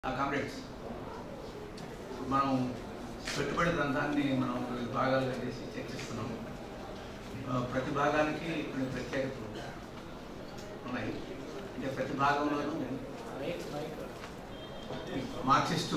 Comrades మనం పెట్టుబడి గ్రంథాన్ని మనం వివిధ భాగాలుగా చేసి చర్చిస్తున్నాం ఆ, ప్రతి భాగానికి కొన్ని ప్రత్యేకతలు ఉన్నాయి అంటే ప్రతి భాగంలోనూ మార్క్సిస్టు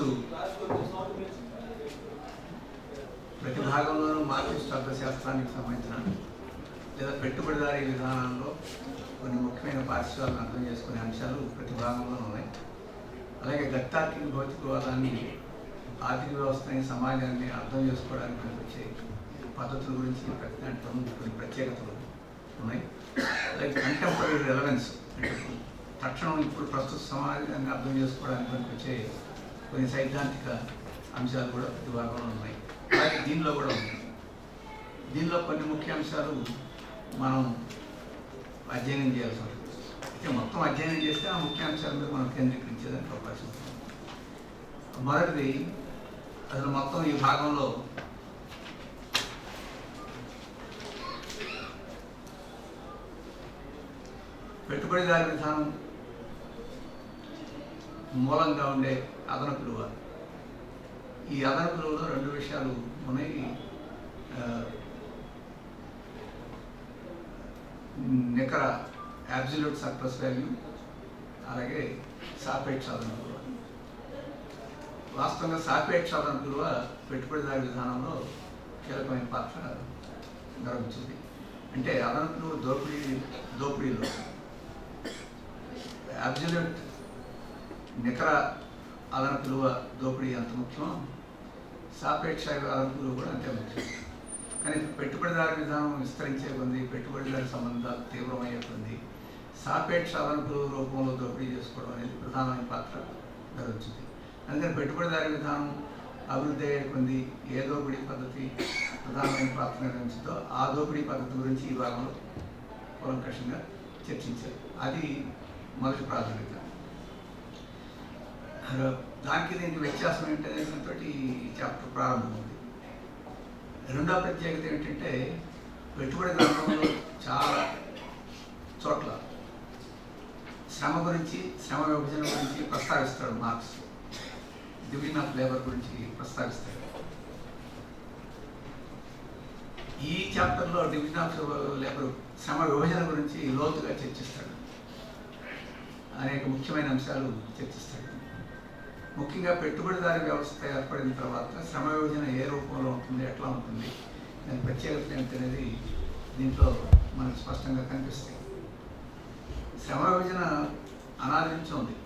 ప్రతి భాగంలోనూ మార్క్సిస్టు అర్థశాస్త్రానికి సంబంధించిన లేదా పెట్టుబడిదారీ విధానంలో కొన్ని ముఖ్యమైన పాఠశాలను అర్థం చేసుకునే అంశాలు ప్రతి భాగంలోనూ ఉన్నాయి అలాగే గత్తార్కిక భౌతికవాదాన్ని ఆర్థిక వ్యవస్థని సమాజాన్ని అర్థం చేసుకోవడానికి పనికొచ్చే పద్ధతుల గురించి ప్రతి దాంట్లో కొన్ని ప్రత్యేకతలు ఉన్నాయి అలాగే కంటెంపరీ రెలవెన్స్ అంటే తక్షణం ఇప్పుడు ప్రస్తుత సమాజాన్ని అర్థం చేసుకోవడానికి పనికొచ్చే కొన్ని సైద్ధాంతిక అంశాలు కూడా ప్రతి భాగంలో ఉన్నాయి అలాగే దీనిలో కూడా ఉన్నాయి దీనిలో కొన్ని ముఖ్య అంశాలు మనం అధ్యయనం చేయాల్సి ఉంటుంది అయితే మొత్తం అధ్యయనం చేస్తే ఆ ముఖ్య అంశాల మీద మనం కేంద్రీకరించేదానికి అవకాశం ఉంటుంది మొదటిది అసలు మొత్తం ఈ భాగంలో పెట్టుబడిదారి విధానం మూలంగా ఉండే అదనపు విలువ ఈ అదనపు విలువలో రెండు విషయాలు ఉన్నాయి ఆ, నికర అబ్జల్యూట్ సర్ప్లస్ వాల్యూ అలాగే సాపేక్ష అదనపు విలువ వాస్తవంగా సాపేక్ష అదనపు విలువ పెట్టుబడిదారి విధానంలో కీలకమైన పాత్ర నిర్వహించింది అంటే అదనపు విలువ దోపిడీ దోపిడీలో అబ్జల్యూట్ నికర అదనపు విలువ దోపిడీ ఎంత ముఖ్యమో సాపేక్ష అదనపు విలువ కూడా అంతే ముఖ్యం కానీ పెట్టుబడిదారు విధానం విస్తరించే కొంది పెట్టుబడిదారు సంబంధాలు తీవ్రమయ్యే కొంది సాపేక్ష అదనపు రూపంలో దోపిడీ చేసుకోవడం అనేది ప్రధానమైన పాత్ర నిర్వహించింది అందుకని పెట్టుబడిదారి విధానం అభివృద్ధి అయ్యే కొంది ఏ దోపిడీ పద్ధతి ప్రధానమైన పాత్ర నిర్వహించిందో ఆ దోపిడీ పద్ధతి గురించి ఈ భాగంలో కూలంకషంగా చర్చించారు అది మొదటి ప్రాధాన్యత దానికి దీనికి వ్యత్యాసం ఏంటనే తోటి ఈ చాప్టర్ ప్రారంభమైంది రెండో ప్రత్యేకత ఏంటంటే పెట్టుబడి రంగంలో చాలా చోట్ల శ్రమ గురించి శ్రమ విభజన గురించి ప్రస్తావిస్తాడు మార్క్స్ డివిజన్ ఆఫ్ లేబర్ గురించి ప్రస్తావిస్తాడు ఈ చాప్టర్లో డివిజన్ ఆఫ్ లేబర్ శ్రమ విభజన గురించి లోతుగా చర్చిస్తాడు అనేక ముఖ్యమైన అంశాలు చర్చిస్తాడు ముఖ్యంగా పెట్టుబడిదారి వ్యవస్థ ఏర్పడిన తర్వాత శ్రమ విభజన ఏ రూపంలో ఉంటుంది ఎట్లా ఉంటుంది దాని ప్రత్యేకత ఏంటనేది దీంట్లో మనకు స్పష్టంగా కనిపిస్తాయి శ్రమ విభజన అనాది నుంచి ఉంది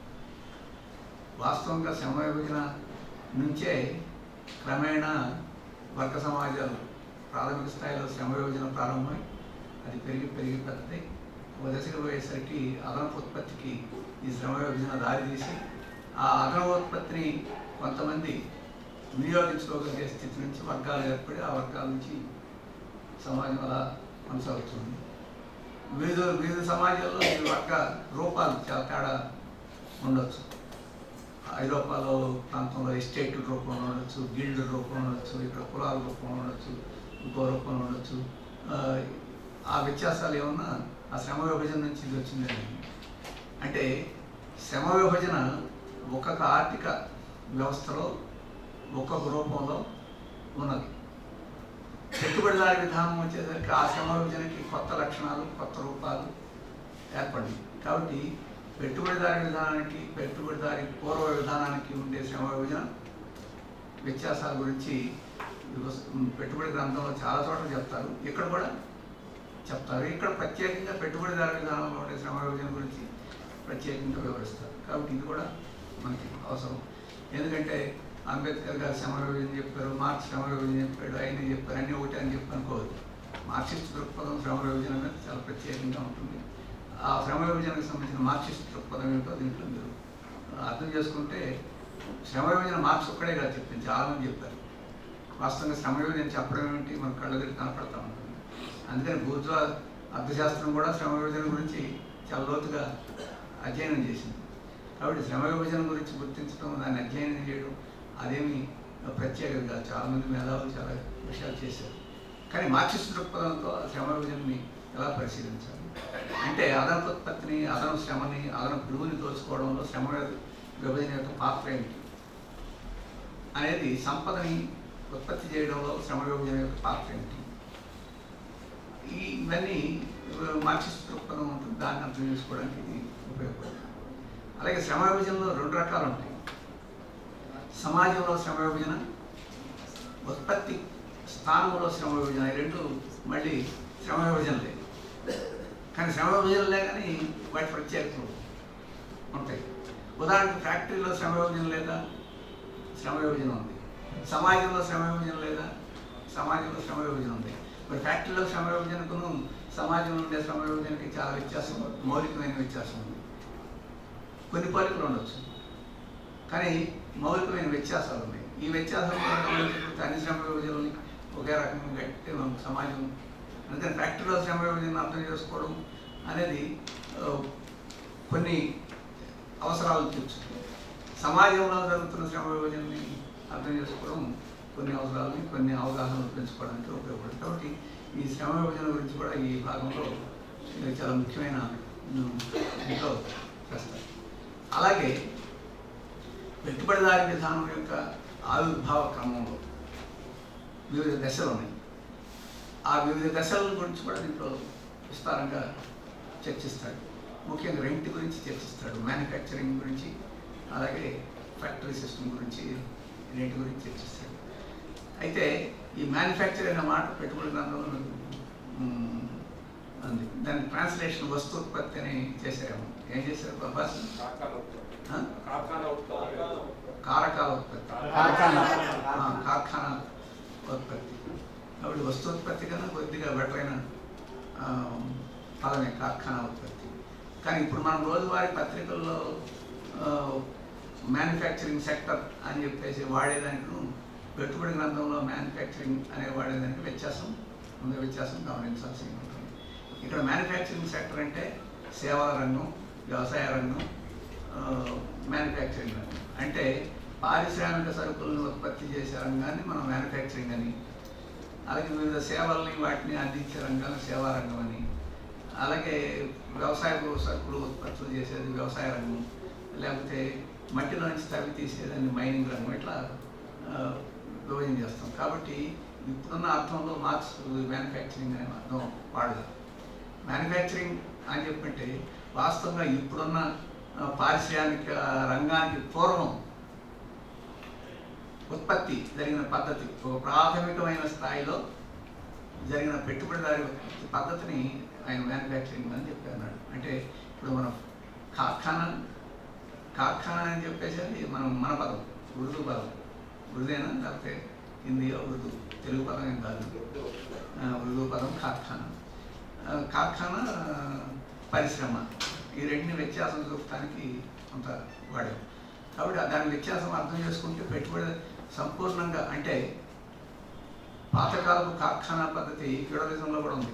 వాస్తవంగా శ్రమ విభజన నుంచే క్రమేణా వర్గ సమాజాలు ప్రాథమిక స్థాయిలో శ్రమ విభజన ప్రారంభమై అది పెరిగి పెరిగి పెద్దది ఒక దశకు పోయేసరికి అదనపు ఉత్పత్తికి ఈ శ్రమ విభజన దారితీసి ఆ అదనపు ఉత్పత్తిని కొంతమంది వినియోగించుకోగలిగే స్థితి నుంచి వర్గాలు ఏర్పడి ఆ వర్గాల నుంచి సమాజం అలా కొనసాగుతుంది వివిధ వివిధ సమాజాల్లో ఈ వర్గ రూపాలు చాలా తేడా ఉండొచ్చు ఐరోపాలో ప్రాంతంలో ఎస్టేట్ రూపంలో ఉండొచ్చు గిల్డ్ రూపంలో ఉండొచ్చు ఇక్కడ కులాల రూపంలో ఉండొచ్చు ఇంకో రూపంలో ఉండొచ్చు ఆ, ఆ వ్యత్యాసాలు ఏమన్నా ఆ శ్రమ విభజన నుంచి ఇది వచ్చిందని అంటే శ్రమ విభజన ఒక్కొక్క ఆర్థిక వ్యవస్థలో ఒక్కొక్క రూపంలో ఉన్నది పెట్టుబడిదారి విధానం వచ్చేసరికి ఆ శ్రమ విభజనకి కొత్త లక్షణాలు కొత్త రూపాలు ఏర్పడింది కాబట్టి పెట్టుబడిదారి విధానానికి పెట్టుబడిదారి పూర్వ విధానానికి ఉండే శ్రమ విభజన వ్యత్యాసాల గురించి వివస్- పెట్టుబడి గ్రంథంలో చాలా చోట్ల చెప్తారు ఇక్కడ కూడా చెప్తారు ఇక్కడ ప్రత్యేకంగా పెట్టుబడిదారు విధానంలో ఉండే శ్రమ విభజన గురించి ప్రత్యేకంగా వివరిస్తారు కాబట్టి ఇది కూడా మనకి అవసరం ఎందుకంటే అంబేద్కర్ గారు శ్రమ విభజన చెప్పారు మార్క్స్ శ్రమ విభజన చెప్పాడు ఆయన చెప్పారు అన్నీ ఒకటి అని చెప్పి అనుకోవద్దు మార్క్సిస్ట్ దృక్పథం శ్రమ విభజన మీద చాలా ప్రత్యేకంగా ఉంటుంది ఆ శ్రమ విభజనకు సంబంధించిన మార్క్సిస్ట్ దృక్పథం ఏమిటో దీంట్లో మీరు అర్థం చేసుకుంటే శ్రమ విభజన మార్క్స్ ఒక్కడే కాదు చెప్పింది చాలామంది చెప్పారు వాస్తవంగా శ్రమ విభజన చెప్పడం ఏమిటి మన కళ్ళ దగ్గర కనపడతా ఉంటుంది అందుకని బూర్జా అర్థశాస్త్రం కూడా శ్రమ విభజన గురించి చాలా లోతుగా అధ్యయనం చేసింది కాబట్టి శ్రమ విభజన గురించి గుర్తించడం దాన్ని అధ్యయనం చేయడం అదేమి ప్రత్యేకత కాదు చాలామంది మేధావులు చాలా విషయాలు చేశారు కానీ మార్క్సిస్ట్ దృక్పథంతో ఆ శ్రమ విభజనని ఎలా పరిశీలించాలి అంటే అదనపు ఉత్పత్తిని అదనపు శ్రమని అదనపు విలువని దోచుకోవడంలో శ్రమ విభజన యొక్క పాత్ర ఏమిటి అనేది సంపదని ఉత్పత్తి చేయడంలో శ్రమ విభజన యొక్క పాత్ర ఏమిటి ఈ ఇవన్నీ మార్క్సిస్ట్ దృక్పథం ఉంటుంది దాన్ని అర్థం చేసుకోవడానికి ఇది ఉపయోగపడుతుంది అలాగే శ్రమ విభజనలో రెండు రకాలు ఉంటాయి సమాజంలో శ్రమ విభజన ఉత్పత్తి స్థానంలో శ్రమ విభజన ఈ రెండు మళ్ళీ శ్రమ విభజనలే కానీ శ్రమ విభజనలే కానీ వాటి ప్రత్యేకతలు ఉంటాయి ఉదాహరణకు ఫ్యాక్టరీలో శ్రమ విభజన లేదా శ్రమ విభజన ఉంది సమాజంలో శ్రమ విభజన లేదా సమాజంలో శ్రమ విభజన ఉంది మరి ఫ్యాక్టరీలో శ్రమ విభజనకును సమాజంలో ఉండే శ్రమ విభజనకి చాలా వ్యత్యాసం మౌలికమైన వ్యత్యాసం ఉంది కొన్ని పోలికలు ఉండొచ్చు కానీ మౌలికమైన వ్యత్యాసాలు ఉన్నాయి ఈ వ్యత్యాసాలు మనం గమనించినప్పుడు అన్ని శ్రమ విభజనల్ని ఒకే రకంగా కట్టి మనం సమాజం అందుకని ఫ్యాక్టరీలో శ్రమ విభజన అర్థం చేసుకోవడం అనేది ఆ, కొన్ని అవసరాలు తీర్చుతుంది సమాజంలో జరుగుతున్న శ్రమ విభజనని అర్థం చేసుకోవడం కొన్ని అవసరాలని కొన్ని అవగాహనలు పెంచుకోవడానికి ఉపయోగపడుతుంది కాబట్టి ఈ శ్రమ విభజన గురించి కూడా ఈ భాగంలో ఇది చాలా ముఖ్యమైన ఉమ్, దీంట్లో చేస్తారు అలాగే పెట్టుబడిదారి విధానం యొక్క ఆవిర్భావ క్రమంలో వివిధ దశలు ఉన్నాయి ఆ వివిధ దశల గురించి కూడా దీంట్లో విస్తారంగా చర్చిస్తాడు ముఖ్యంగా రెంట్ గురించి చర్చిస్తాడు మ్యానుఫ్యాక్చరింగ్ గురించి అలాగే ఫ్యాక్టరీ సిస్టమ్ గురించి రెంట్ గురించి చర్చిస్తాడు అయితే ఈ మ్యానుఫ్యాక్చర్ అనే మాట పెట్టుబడి గ్రంథంలో ఉమ్, ఉంది దాని ట్రాన్స్లేషన్ వస్తూత్పత్తి అని చేశారేమో ఏం చేశారు బాబాస్ ఆ? కారకాల ఉత్పత్తి కార్ఖానా. ఆ, కార్ఖానా ఉత్పత్తి కాబట్టి వస్తూత్పత్తి కన్నా కొద్దిగా బెటర్ అయిన ఆ, పదమే కార్ఖానా ఉత్పత్తి కానీ ఇప్పుడు మనం రోజువారీ పత్రికల్లో మ్యానుఫ్యాక్చరింగ్ సెక్టర్ అని చెప్పేసి వాడేదానికి పెట్టుబడి గ్రంథంలో మ్యానుఫ్యాక్చరింగ్ అనే వాడేదానికి వ్యత్యాసం ముందు వ్యత్యాసం గమనించాల్సి ఉంటుంది ఇక్కడ మ్యానుఫ్యాక్చరింగ్ సెక్టర్ అంటే సేవల రంగం వ్యవసాయ రంగం మ్యానుఫ్యాక్చరింగ్ రంగం అంటే పారిశ్రామిక సరుకులను ఉత్పత్తి చేసే రంగాన్ని మనం మ్యానుఫ్యాక్చరింగ్ అని అలాగే వివిధ సేవల్ని వాటిని అందించే రంగాన్ని సేవా రంగం అని అలాగే వ్యవసాయ సరుకులు ఉత్పత్తులు చేసేది వ్యవసాయ రంగం లేకపోతే మట్టిలో నుంచి తవ్వి తీసేదాన్ని మైనింగ్ రంగం ఇట్లా ఆ, విభజన చేస్తాం కాబట్టి ఇప్పుడున్న అర్థంలో మార్క్స్ మ్యానుఫ్యాక్చరింగ్ అనే అర్థం వాడదు మ్యానుఫ్యాక్చరింగ్ అని చెప్పంటే వాస్తవంగా ఇప్పుడున్న ఆ, పారిశ్రామిక రంగానికి పూర్వం ఉత్పత్తి జరిగిన పద్ధతి ఒక ప్రాథమికమైన స్థాయిలో జరిగిన పెట్టుబడిదారి ఉత్పత్తి పద్ధతిని ఆయన మ్యానుఫ్యాక్చరింగ్ అని చెప్పి అన్నాడు అంటే ఇప్పుడు మనం కార్ఖానా కార్ఖానా అని చెప్పేసి అది మనం మన పదం ఉర్దూ పదం ఉర్దూనా లేకపోతే హిందీలో ఉర్దూ తెలుగు పదం ఏం కాదు ఆ, ఉర్దూ పదం కార్ఖానా ఆ, కార్ఖానా ఆ, పరిశ్రమ ఈ రెండిని వ్యత్యాసం చూపడానికి కొంత వాడాం కాబట్టి దాని వ్యత్యాసం అర్థం చేసుకుంటే పెట్టుబడి సంపూర్ణంగా అంటే పాతకాలపు కార్ఖానా పద్ధతి ఫ్యూడలిజంలో కూడా ఉంది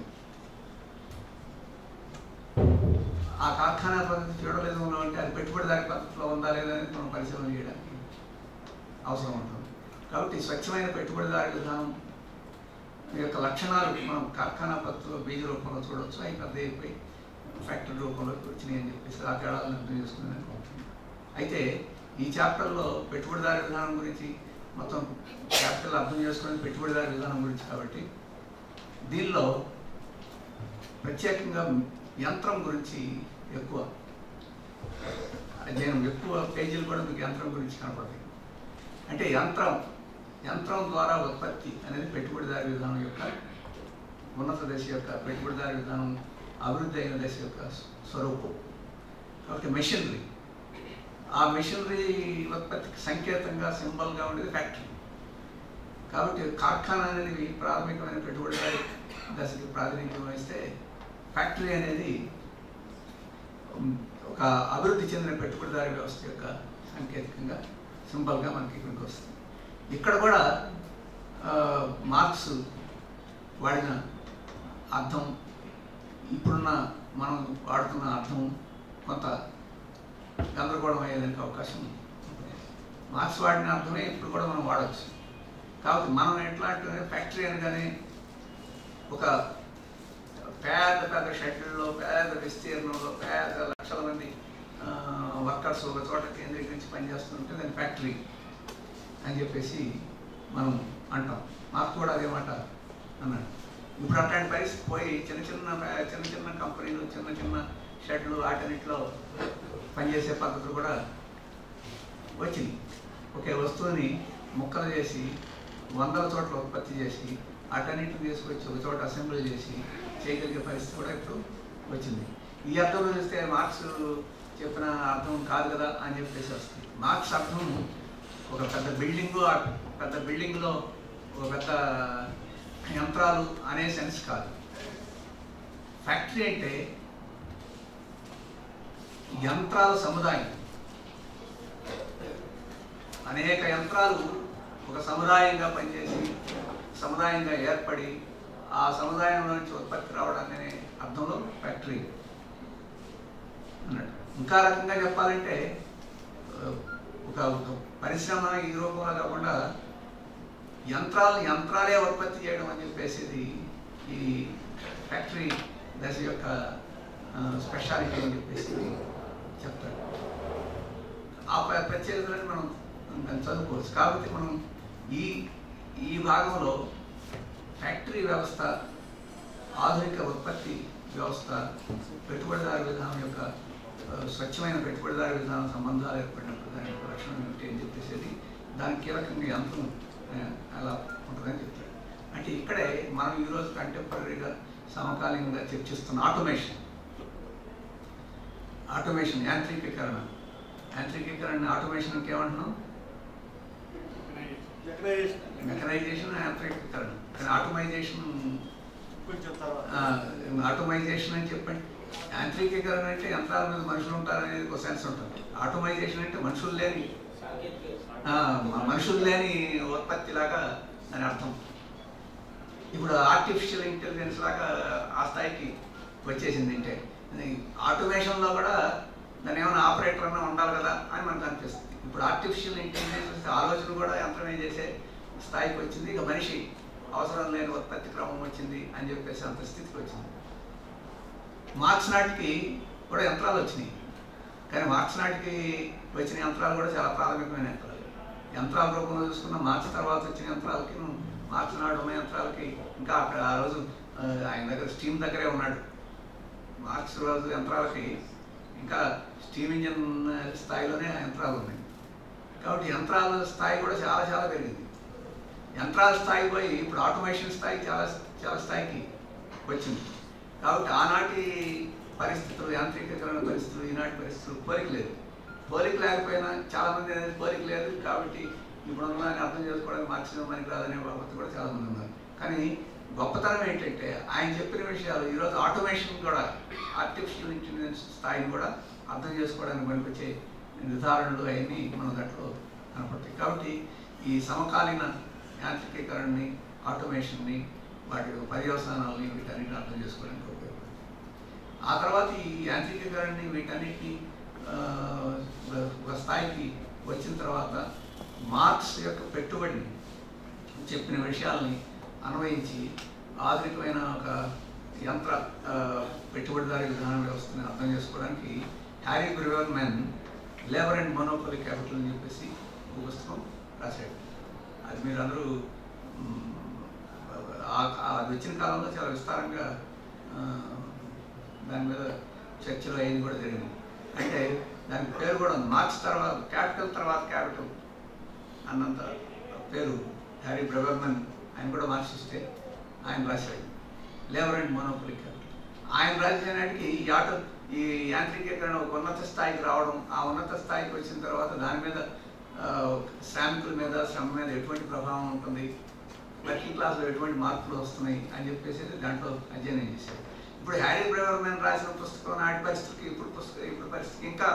ఆ కార్ఖానా పద్ధతి ఫ్యూడలిజంలో ఉంటే అది పెట్టుబడిదారి పద్ధతిలో ఉందా లేదా అనేది మనం పరిశీలన చేయడానికి అవసరం ఉంటుంది కాబట్టి స్వచ్ఛమైన పెట్టుబడిదారి విధానం యొక్క లక్షణాలు మనం కార్ఖానా పద్ధతిలో బీజ రూపంలో చూడవచ్చు అవి పెద్ద అయిపోయి ఫ్యాక్టరీ రూపంలోకి వచ్చినాయి అని చెప్పేసి ఆ తేడాలను అర్థం చేసుకునేదానికి ఉంటుంది అయితే ఈ చాప్టర్లో పెట్టుబడిదారి విధానం గురించి మొత్తం క్యాపిటల్ అర్థం చేసుకునేది పెట్టుబడిదారి విధానం గురించి కాబట్టి దీనిలో ప్రత్యేకంగా యంత్రం గురించి ఎక్కువ అధ్యయనం ఎక్కువ పేజీలు కూడా మీకు యంత్రం గురించి కనపడతాయి అంటే యంత్రం యంత్రం ద్వారా ఉత్పత్తి అనేది పెట్టుబడిదారి విధానం యొక్క ఉన్నత దశ యొక్క పెట్టుబడిదారి విధానం అభివృద్ధి అయిన దశ యొక్క స్వరూపం కాబట్టి మెషినరీ ఆ మెషినరీ ఉత్పత్తికి సంకేతంగా సింబల్గా ఉండేది ఫ్యాక్టరీ కాబట్టి కార్ఖానా అనేది ప్రాథమికమైన పెట్టుబడిదారి దశకి ప్రాతినిధ్యం వహిస్తే ఫ్యాక్టరీ అనేది ఉమ్, ఒక అభివృద్ధి చెందిన పెట్టుబడిదారి వ్యవస్థ యొక్క సాంకేతికంగా సింబల్గా మనకి ఇక్కడికి వస్తుంది ఇక్కడ కూడా ఆ, మార్క్స్ వాడిన అర్థం ఇప్పుడున్న మనం వాడుతున్న అర్థం కొంత గందరగోళం అయ్యేదానికి అవకాశం ఉంది మార్క్స్ వాడిన అర్థమే ఇప్పుడు కూడా మనం వాడవచ్చు కాబట్టి మనం ఎట్లా అంటే ఫ్యాక్టరీ అనగానే ఒక పెద్ద పెద్ద షెడ్యూల్లో పెద్ద విస్తీర్ణంలో పెద్ద లక్షల మంది వర్కర్స్ ఒక చోట కేంద్రీకరించి పనిచేస్తుంటే దాని ఫ్యాక్టరీ అని చెప్పేసి మనం అంటాం మాకు కూడా అదే మాట అన్నాడు ఇప్పుడు అట్లాంటి పరిస్థితి పోయి చిన్న చిన్న ఫ్యా- చిన్న చిన్న కంపెనీలు చిన్న చిన్న షెడ్లు వాటన్నిటిలో పనిచేసే పద్ధతులు కూడా వచ్చింది ఒకే వస్తువుని ముక్కలు చేసి వందల చోట్ల ఉత్పత్తి చేసి అటన్నిటిని తీసుకొచ్చి ఒక చోట అసెంబ్లీ చేసి చేయగలిగే పరిస్థితి కూడా ఇప్పుడు వచ్చింది ఈ అర్థంలో చూస్తే మార్క్స్ చెప్పిన అర్థం కాదు కదా అని చెప్పేసి వస్తుంది మార్క్స్ అర్థం ఒక పెద్ద బిల్డింగ్ పెద్ద బిల్డింగ్లో ఒక పెద్ద యంత్రాలు అనే సెన్స్ కాదు ఫ్యాక్టరీ అంటే యంత్రాల సముదాయం అనేక యంత్రాలు ఒక సముదాయంగా పనిచేసి సముదాయంగా ఏర్పడి ఆ సముదాయంలో నుంచి ఉత్పత్తి రావడం అనే అర్థంలో ఫ్యాక్టరీ అన్నట్టు ఇంకా రకంగా చెప్పాలంటే ఆ, ఒక ఒక పరిశ్రమ ఈ రూపంలో కాకుండా యంత్రాలు యంత్రాలే ఉత్పత్తి చేయడం అని చెప్పేసి ఇది ఈ ఫ్యాక్టరీ దశ యొక్క స్పెషాలిటీ అని చెప్పేసి చెప్తారు ఆ ప్ర- ప్రత్యేకతలను మనం దాన్ని చదువుకోవచ్చు కాబట్టి మనం ఈ ఈ భాగంలో ఫ్యాక్టరీ వ్యవస్థ ఆధునిక ఉత్పత్తి వ్యవస్థ పెట్టుబడిదారు విధానం యొక్క ఆ, స్వచ్ఛమైన పెట్టుబడిదారు విధానం సంబంధాలు ఏర్పడినప్పుడు దాని యొక్క లక్షణం ఏమిటి అని చెప్పేసి దానికి కీలకంగా యంత్రం ఆ, అలా ఉంటుందని చెప్తారు అంటే ఇక్కడే మనం ఈరోజు కంటెంపరీగా సమకాలీనంగా చర్చిస్తున్న ఆటోమేషన్ ఆటోమేషన్ యాంత్రికీకరణ యాంత్రికీకరణ ఆటోమేషన్ ఏమంటున్నాం మెకనైజేషన్ యాంత్రికీకరణ కానీ ఆటోమైజేషన్ కొంచెం తర్వాత ఆటోమైజేషన్ అని చెప్పండి యాంత్రికీకరణ అంటే యంత్రాల మీద మనుషులు ఉంటారనేది ఒక సెన్స్ ఉంటుంది ఆటోమైజేషన్ అంటే మనుషులు లేని ఆ, మ- మనుషులు లేని ఉత్పత్తి లాగా అని అర్థం ఇప్పుడు ఆర్టిఫిషియల్ ఇంటెలిజెన్స్ లాగా ఆ స్థాయికి వచ్చేసింది అంటే ఆటోమేషన్లో కూడా దాని ఏమైనా ఆపరేటర్ అన్నా ఉండాలి కదా అని మనకు అనిపిస్తుంది ఇప్పుడు ఆర్టిఫిషియల్ ఇంటెలిజెన్స్ ఆలోచన కూడా యంత్రమే చేసే స్థాయికి వచ్చింది ఇక మనిషి అవసరం లేని ఉత్పత్తి క్రమం వచ్చింది అని చెప్పేసి అంత స్థితికి వచ్చింది మార్క్స్ నాటికి కూడా యంత్రాలు వచ్చినాయి కానీ మార్క్స్ నాటికి వచ్చిన యంత్రాలు కూడా చాలా ప్రాథమికమైన యంత్రాలు యంత్రాల రూపంలో చూసుకున్న మార్క్స్ తర్వాత వచ్చిన యంత్రాలకి మార్క్స్ నాడు ఉన్న యంత్రాలకి ఇంకా అక్కడ ఆ రోజు ఆ, ఆయన దగ్గర స్టీమ్ దగ్గరే ఉన్నాడు మార్క్స్ రోజు యంత్రాలకి ఇంకా స్టీమ్ ఇంజిన్ స్థాయిలోనే ఆ యంత్రాలు ఉన్నాయి కాబట్టి యంత్రాల స్థాయి కూడా చాలా చాలా పెరిగింది యంత్రాల స్థాయి పోయి ఇప్పుడు ఆటోమేషన్ స్థాయి చాలా చాలా స్థాయికి వచ్చింది కాబట్టి ఆనాటి పరిస్థితులు యాంత్రికీకరణ పరిస్థితులు ఈనాటి పరిస్థితులు పోలిక లేదు పోలిక లేకపోయినా చాలా మంది అనేది పోలిక లేదు కాబట్టి ఇప్పుడు ఉన్నదాన్ని అర్థం చేసుకోవడానికి మార్క్సిజం మనకి రాదనే బాబత్ కూడా చాలా మంది ఉన్నారు కానీ గొప్పతనం ఏంటంటే ఆయన చెప్పిన విషయాలు ఈరోజు ఆటోమేషన్ కూడా ఆర్టిఫిషియల్ ఇంటెలిజెన్స్ స్థాయిని కూడా అర్థం చేసుకోవడానికి పనికొచ్చే నిర్ధారణలు అవన్నీ మన దాంట్లో కనపడతాయి కాబట్టి ఈ సమకాలీన యాంత్రికీకరణని ఆటోమేషన్ని వాటి యొక్క పర్యవసానాలని వీటన్నిటిని అర్థం చేసుకోవడానికి ఉపయోగపడుతుంది ఆ తర్వాత ఈ యాంత్రికీకరణని వీటన్నిటిని ఆ, ఒక- ఒక స్థాయికి వచ్చిన తర్వాత మార్క్స్ యొక్క పెట్టుబడిని చెప్పిన విషయాల్ని అన్వయించి ఆధునికమైన ఒక యంత్ర ఆ, పెట్టుబడిదారీ విధాన వ్యవస్థని అర్థం చేసుకోవడానికి Harry Braverman labour and monopoly capital అని చెప్పేసి ఒక పుస్తకం రాశాడు అది మీరు అందరూ మ్, ఆ- ఆ- అది వచ్చిన కాలంలో చాలా విస్తారంగా ఆ, దాని మీద చర్చలు అయింది కూడా జరిగింది అంటే దానికి పేరు కూడా ఉంది మార్క్స్ తర్వాత క్యాపిటల్ తర్వాత క్యాపిటల్ అన్నంత పేరు హ్యారీ బ్రవర్మన్ ఆయన కూడా మార్క్సిస్టే ఆయన రాశాడు లేబర్ అండ్ మోనోపలి క్యాపిటల్ ఆయన రాసిన నాటికి ఈ ఆటో ఈ యాంత్రికీకరణ ఒక ఉన్నత స్థాయికి రావడం ఆ ఉన్నత స్థాయికి వచ్చిన తర్వాత దాని మీద ఆ, శ్రామికుల మీద శ్రమ మీద ఎటువంటి ప్రభావం ఉంటుంది వర్కింగ్ క్లాస్లో ఎటువంటి మార్పులు వస్తున్నాయి అని చెప్పేసి దాంట్లో అధ్యయనం చేశారు ఇప్పుడు హ్యారీ బ్రవర్మన్ రాసిన పుస్తకం నాటి పరిస్థితికి ఇప్పుడు పుస్తకం ఇప్పుడు పరిస్థితికి ఇంకా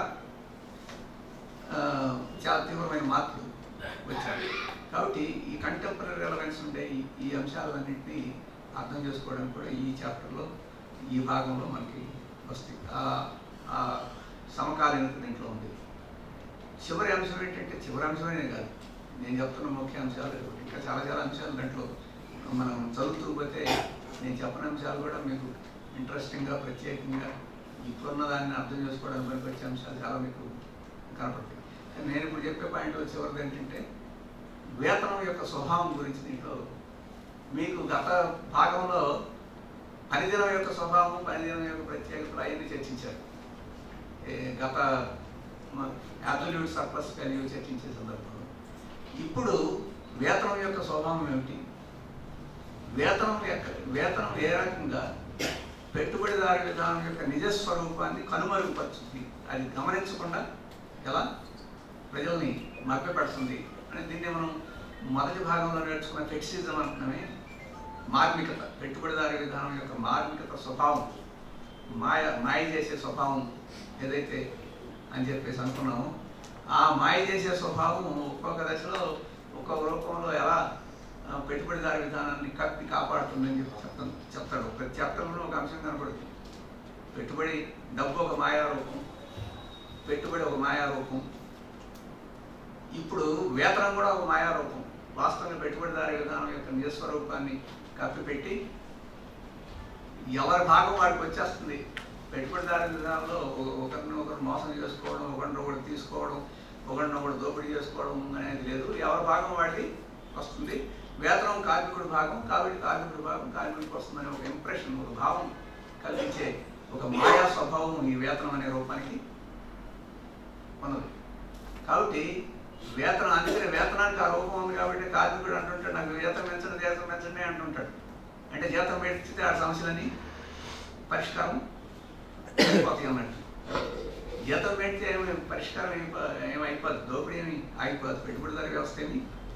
ఆ, చాలా తీవ్రమైన మార్పులు వచ్చాయి కాబట్టి ఈ కంటెంపరీ రెలవెన్స్ ఉండే ఈ ఈ అంశాలన్నింటినీ అర్థం చేసుకోవడానికి కూడా ఈ చాప్టర్లో ఈ భాగంలో మనకి వస్తాయి ఆ- ఆ సమకాలీనత దీంట్లో ఉంది చివరి అంశం ఏంటంటే చివరి అంశమనే కాదు నేను చెప్తున్న ముఖ్య అంశాలు ఇంకా చాలా చాలా అంశాలు దాంట్లో మనం చదువుతూ పోతే నేను చెప్పని అంశాలు కూడా మీకు ఇంట్రెస్టింగ్గా ప్రత్యేకంగా ఇప్పుడున్న దాన్ని అర్థం చేసుకోవడానికి పనికి వచ్చే అంశాలు చాలా మీకు కనపడతాయి కానీ నేను ఇప్పుడు చెప్పే పాయింట్ వచ్చేవరకు ఏంటంటే వేతనం యొక్క స్వభావం గురించి దీంట్లో మీకు గత భాగంలో పనిదినం యొక్క స్వభావం పనిదినం యొక్క ప్రత్యేకతలు అవన్నీ చర్చించారు ఏ గత యాబ్సల్యూట్ సర్ప్లస్ కలిగి చర్చించే సందర్భంలో ఇప్పుడు వేతనం యొక్క స్వభావం ఏమిటి వేతనం యొక్క వేతనం ఏ రకంగా పెట్టుబడిదారు విధానం యొక్క నిజ స్వరూపాన్ని కనుమరుగుపరుచుతుంది అది గమనించకుండా ఎలా ప్రజల్ని మభ్యపెడుతుంది అని దీన్ని మనం మొదటి భాగంలో నేర్చుకున్న ఫెక్సిజం అంటున్నామే మార్మికత పెట్టుబడిదారు విధానం యొక్క మార్మికత స్వభావం మాయ మాయ చేసే స్వభావం ఏదైతే అని చెప్పేసి అనుకున్నాము ఆ మాయ చేసే స్వభావం ఒక్కొక్క దశలో ఒక్కొక్క రూపంలో ఎలా ఆ, పెట్టుబడిదారు విధానాన్ని కప్పి కాపాడుతుందని చెప్పి చెప్తాను చెప్తాడు ప్రతి చాప్టర్లో ఒక అంశం కనపడుతుంది పెట్టుబడి డబ్బు ఒక మాయా రూపం పెట్టుబడి ఒక మాయా రూపం ఇప్పుడు వేతనం కూడా ఒక మాయా రూపం వాస్తవంగా పెట్టుబడిదారు విధానం యొక్క నిజస్వరూపాన్ని కప్పిపెట్టి ఎవరి భాగం వాడికి వచ్చేస్తుంది పెట్టుబడిదారు విధానంలో ఒక- ఒకరిని ఒకరు మోసం చేసుకోవడం ఒకరిని ఒకరు తీసుకోవడం ఒకరిని ఒకరు దోపిడీ చేసుకోవడం అనేది లేదు ఎవరి భాగం వాడికి వస్తుంది వేతనం కార్మికుడి భాగం కాబట్టి కార్మికుడి భాగం కార్మికుడికి వస్తుందనే ఒక ఇంప్రెషన్ ఒక భావం కల్పించే ఒక మాయా స్వభావం ఈ వేతనం అనే రూపానికి ఉన్నది కాబట్టి వేతనం అందుకనే వేతనానికి ఆ రూపం ఉంది కాబట్టి కార్మికుడు అంటుంటాడు నాకు జీతం పెంచండి జీతం పెంచండి అంటుంటాడు అంటే జీతం పెంచితే ఆ సమస్యలని పరిష్కారం అయిపోతాయి అన్నట్టు జీతం పెడితే ఏమి పరిష్కారం అయిపో ఏమైపోదు దోపిడీ ఏమి ఆగిపోదు పెట్టుబడిదారి వ్యవస్థ ఏమి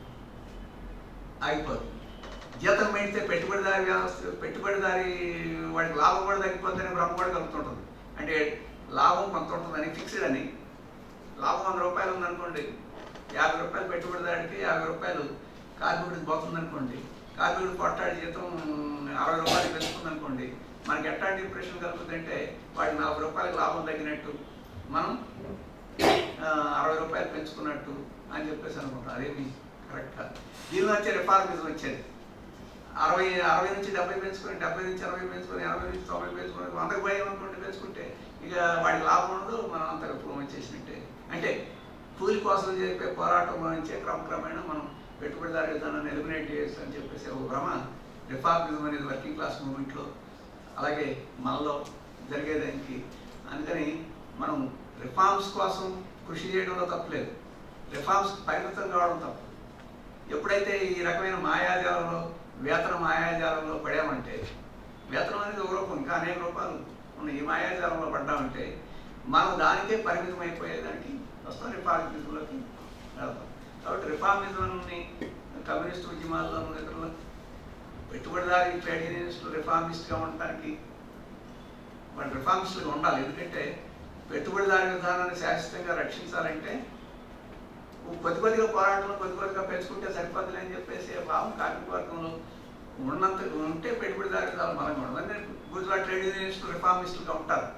ఆగిపోదు జీతం పెడితే పెట్టుబడిదారి వ్యవస్థ పెట్టుబడిదారి వాడికి లాభం కూడా తగ్గిపోతుందని భ్రమ కూడా కలుగుతుంటుంది అంటే లాభం కొంత ఉంటుందని ఫిక్స్డ్ అని లాభం వంద రూపాయలు ఉందనుకోండి యాభై రూపాయలు పెట్టుబడిదారికి యాభై రూపాయలు కార్మికుడికి పోతుంది అనుకోండి కార్మికుడు కొట్టాడి జీతం అరవై రూపాయలు పెంచుతుంది అనుకోండి మనకి ఎట్లాంటి ఇంప్రెషన్ కలుగుతుందంటే వాడికి నలభై రూపాయలకు లాభం తగ్గినట్టు మనం ఆ, అరవై రూపాయలు పెంచుకున్నట్టు అని చెప్పేసి అనుకుంటాం అదేమి కరెక్ట్ కాదు దీనిలో వచ్చే రిఫార్మిజం వచ్చేది అరవై అరవై నుంచి డెబ్బై పెంచుకొని డెబ్బై నుంచి అరవై పెంచుకొని ఎనభై నుంచి తొంభై పెంచుకొని వందకు భయం అనుకుంటే పెంచుకుంటే ఇక వాడికి లాభం ఉండదు మనం అంత పూర్వం వచ్చేసినట్టే అంటే కూలి కోసం చెప్పే పోరాటంలో నుంచే క్రమక్రమేణా మనం పెట్టుబడిదారు విధానాన్ని ఎలిమినేట్ చేయొచ్చు అని చెప్పేసి ఒక భ్రమ రిఫార్మిజం అనేది వర్కింగ్ క్లాస్ మూవ్మెంట్లో అలాగే మనలో జరిగేదానికి అందుకని మనం రిఫార్మ్స్ కోసం కృషి చేయడంలో తప్పలేదు రిఫార్మ్స్ పరిమితం కావడం తప్పు ఎప్పుడైతే ఈ రకమైన మాయాజాలంలో వేతన మాయాజాలంలో పడామంటే వేతనం అనేది ఒక రూపం ఇంకా అనేక రూపాలు ఉన్న ఈ మాయాజాలంలో పడ్డామంటే మనం దానికే పరిమితం అయిపోయేదానికి వస్తాం రిఫార్మిజంలోకి వెళ్తాం కాబట్టి రిఫార్మిజంని కమ్యూనిస్ట్ ఉద్యమాల్లో ఇతరులు పెట్టుబడిదారి ట్రేడ్ యూనియనిస్టులు రిఫార్మిస్ట్గా ఉండటానికి వాళ్ళు రిఫార్మిస్టులుగా ఉండాలి ఎందుకంటే పెట్టుబడిదారి విధానాన్ని శాశ్వతంగా రక్షించాలంటే కొద్ది కొద్దిగా పోరాటంలో కొద్ది కొద్దిగా పెంచుకుంటే సరిపోతుంది అని చెప్పేసి భావం కార్మిక వర్గంలో ఉన్నంత ఉంటే పెట్టుబడిదారి విధానం బలంగా ఉండదు అంటే గుజరాత్ ట్రేడ్ యూనియనిస్టులు రిఫార్మిస్టులుగా ఉంటారు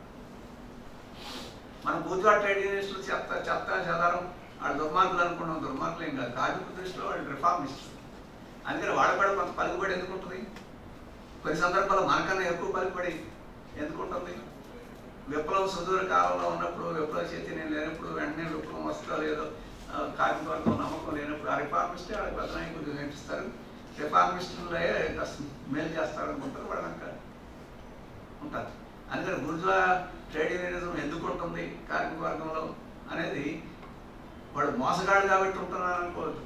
మన గుజరాత్ ట్రేడ్ యూనియనిస్టులు చెత్త చెత్త చెదారం వాళ్ళు దుర్మార్గులు అనుకున్నాం దుర్మార్గులు ఏం కాదు కార్మిక దృష్టిలో వాళ్ళు రిఫార్మిస్టులు అందుకని వాళ్ళ కూడా కొంత పలుకుబడి ఎందుకు ఉంటుంది కొన్ని సందర్భాల్లో మనకన్నా ఎక్కువ పలుకుబడి ఎందుకు ఉంటుంది విప్లవం సుదూర కాలంలో ఉన్నప్పుడు విప్లవ చైతన్యం లేనప్పుడు వెంటనే విప్లవం వస్తుందో లేదో ఆ, కార్మిక వర్గం నమ్మకం లేనప్పుడు ఆ రిఫార్మిస్టే వాళ్ళకి పెద్ద నాయకులు కనిపిస్తారు రిఫార్మిస్టులే కాస్త మేలు చేస్తారు అనుకుంటారు వాళ్ళంక ఉంటారు అందుకని గురుజువా ట్రేడ్ యూనియనిజం ఎందుకు ఉంటుంది కార్మిక వర్గంలో అనేది వాడు మోసగాడు కాబట్టి ఉంటున్నారు అనుకోవద్దు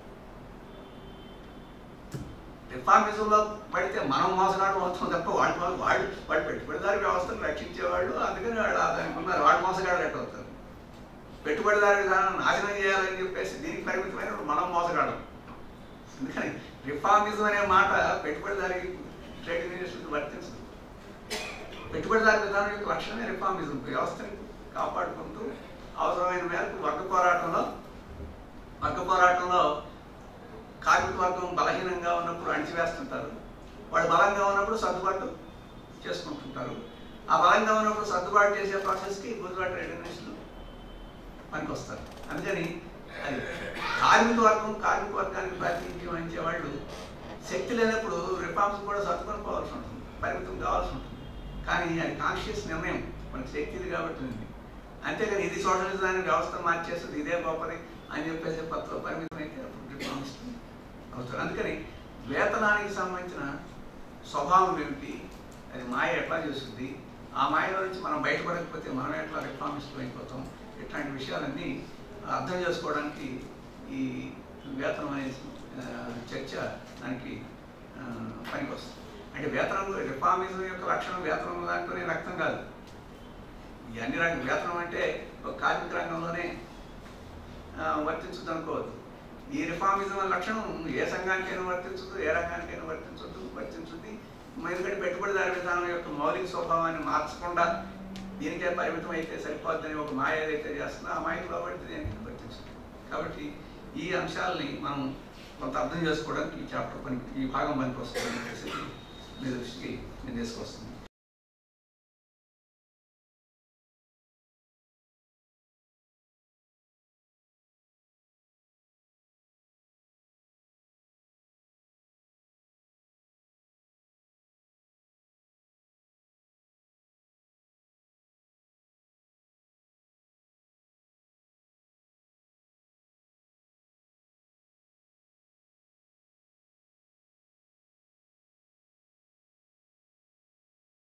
రిఫార్మిజంలో పడితే మనం మోసగాడు అవుతాం తప్ప వాళ్ళు వాళ్ళు వాళ్ళు వాళ్ళు పెట్టుబడిదారి వ్యవస్థను రక్షించేవాళ్ళు అందుకని వాళ్ళు దానికి ఉన్నారు వాళ్ళు మోసగాడు ఎట్ట అవుతారు పెట్టుబడిదారి విధానం నాశనం చేయాలని చెప్పేసి దీనికి పరిమితమైన మనం మోసగాడు అందుకని రిఫార్మిజం అనే మాట పెట్టుబడిదారి ట్రేడ్ యూనియన్స్కి వర్తించదు పెట్టుబడిదారి విధానం యొక్క లక్ష్యమే రిఫార్మిజం వ్యవస్థని కాపాడుకుంటూ అవసరమైన మేరకు వర్గ పోరాటంలో వర్గ పోరాటంలో కార్మిక వర్గం బలహీనంగా ఉన్నప్పుడు అణిచివేస్తుంటారు వాళ్ళు బలంగా ఉన్నప్పుడు సర్దుబాటు చేసుకుంటుంటారు ఆ బలంగా ఉన్నప్పుడు సర్దుబాటు చేసే ప్రాసెస్కి గుజరాత్ ట్రేడ్ యూనియన్స్లు పనికి వస్తారు అందుకని అది కార్మిక వర్గం కార్మిక వర్గానికి ప్రాతినిధ్యం వహించే వాళ్ళు శక్తి లేనప్పుడు రిఫార్మ్స్ కూడా సర్దుకొని పోవాల్సి ఉంటుంది పరిమితం కావాల్సి ఉంటుంది కానీ అది కాన్షియస్ నిర్ణయం మనకి శక్తి ఇది కాబట్టి ఉంది అంతేగాని ఇది సోషలిజాన్ని వ్యవస్థ మార్చేస్తుంది ఇదే గొప్పది అని చెప్పేసి పత్రలో పరిమితం అయితే అప్పుడు రిఫార్మిస్ట్ అవుతారు అందుకని వేతనానికి సంబంధించిన స్వభావం ఏమిటి అది మాయ ఎట్లా చేస్తుంది ఆ మాయలో నుంచి మనం బయటపడకపోతే మనం ఎట్లా రిఫార్మిస్టులు అయిపోతాం ఇట్లాంటి విషయాలన్నీ అర్థం చేసుకోవడానికి ఈ వేతనం అనే ఆ, చర్చ దానికి ఆ, పనికొస్తుంది అంటే వేతనం రిఫార్మిజం యొక్క లక్షణం వేతనం దాంట్లోనే రక్తం కాదు ఈ అన్ని రంగ వేతనం అంటే ఒక కార్మిక రంగంలోనే ఆ, వర్తించదు అనుకోవద్దు ఈ రిఫార్మిజం అనే లక్షణం ఏ సంఘానికైనా వర్తించదు ఏ రంగానికైనా వర్తించదు వర్తించుద్ది ఎందుకంటే పెట్టుబడిదారి విధానం యొక్క మౌలిక స్వభావాన్ని మార్చకుండా దీనికే పరిమితం అయితే సరిపోద్దని ఒక మాయ ఏదైతే చేస్తుందో ఆ మాయకు లోబడితే దేనికి వర్తించదు కాబట్టి ఈ అంశాలని మనం కొంత అర్థం చేసుకోవడానికి ఈ చాప్టర్ పని ఈ భాగం పనికి వస్తుందని చెప్పేసి మీ దృష్టికి నేను తీసుకొస్తుంది